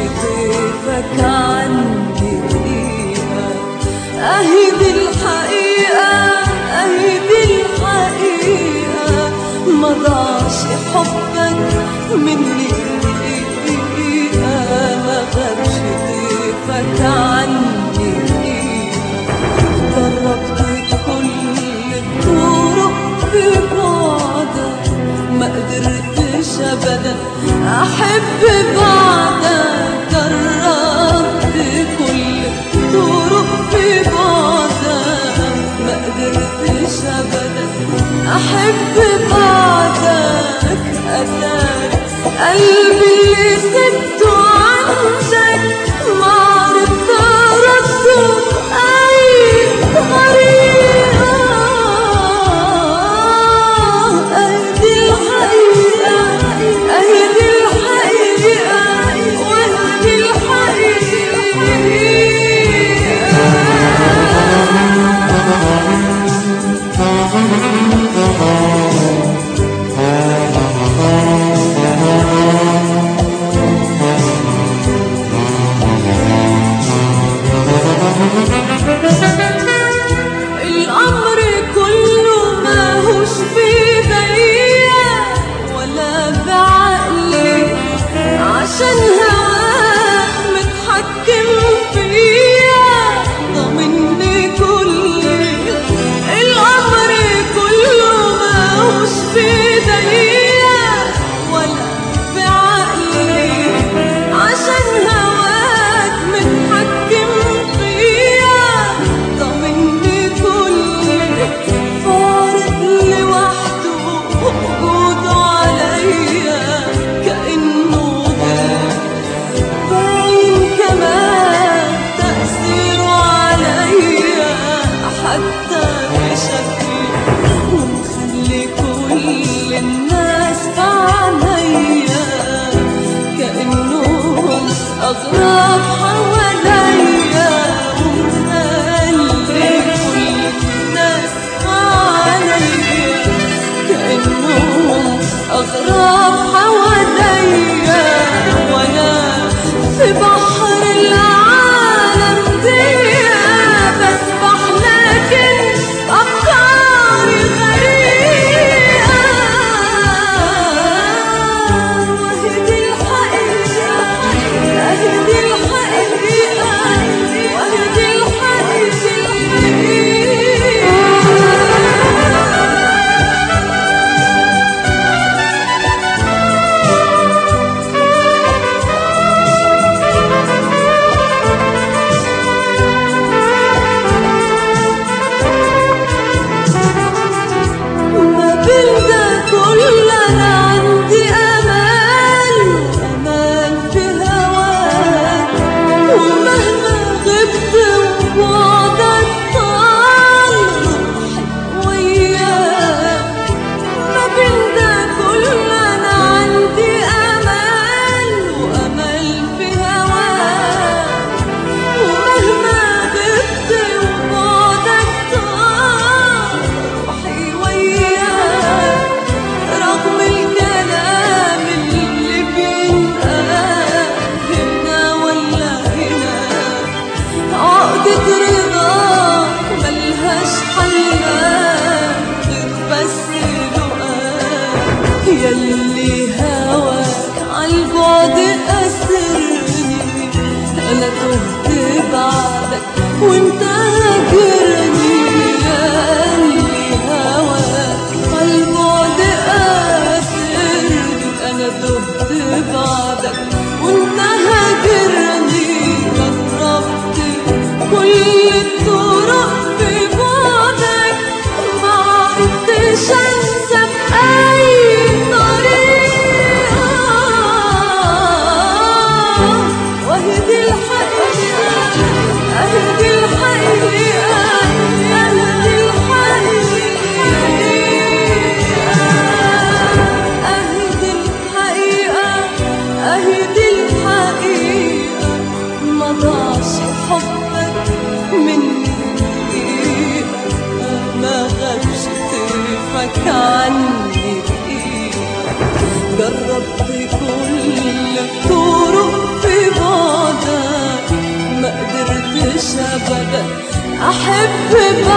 ضيفك عندي دقيقة أهي دي الحقيقة أهي دي الحقيقة ما ضاعش حبك مني دقيقة ما غابش ضيفك عني دقيقة جربت كل الطرق في بعدك ما قدرتش ابدا احب بعدك جربت كل الطرق في بعدك ما قدرتش ابدا احب بعدك اتاك قلبي اللي سبته عندك ما عرفت ارده اي طريقه اهدي الحقيقه اهدي الحقيقه واهدي الحقيقه الأمر كله ماهوش بيديا ولا بعقلي عشان هواك متحكم فيا ضمني كلي الأمر كله ماهوش بيديا ولا بعقلي عشان هواك متحكم فيا ضمني كلي فارق لوحده وجوده عليا كأنه ضيف باين كمان تأثيره عليا حتى في شكلي ومخلي كل الناس بعينيا كأنهم أغراب حواليا ومخلي كل الناس عليا كأنهم أغراب حواليا وأنا في بحر العالم دي بسبح لكن أفكاري غريقة وهدي الحقيقة أهدي الحقيقة وهدي الحقيقة ما بين ده كله انا عندي امل امل في هواك ومهما غبت وبعدك طال روحي وياك ما بين ده كله انا عندي امل وامل في هواك ومهما غبت وبعدك طال روحي وياك رغم الكلام اللي بينقال هنا ولا هنا عقدة رضاك ملهاش حلال غير بس لقاك ياللي هواك عالبعد أسرني أنا تهت بعدك وانت هاجرني ياللي هواك عالبعد أسرني أنا تهت بعدك وانت هاجرني جربت كل الطرق في بعدك ما عرفتش انسى بأي طريقة وهدي الحقيقة أهدي الحقيقة ألف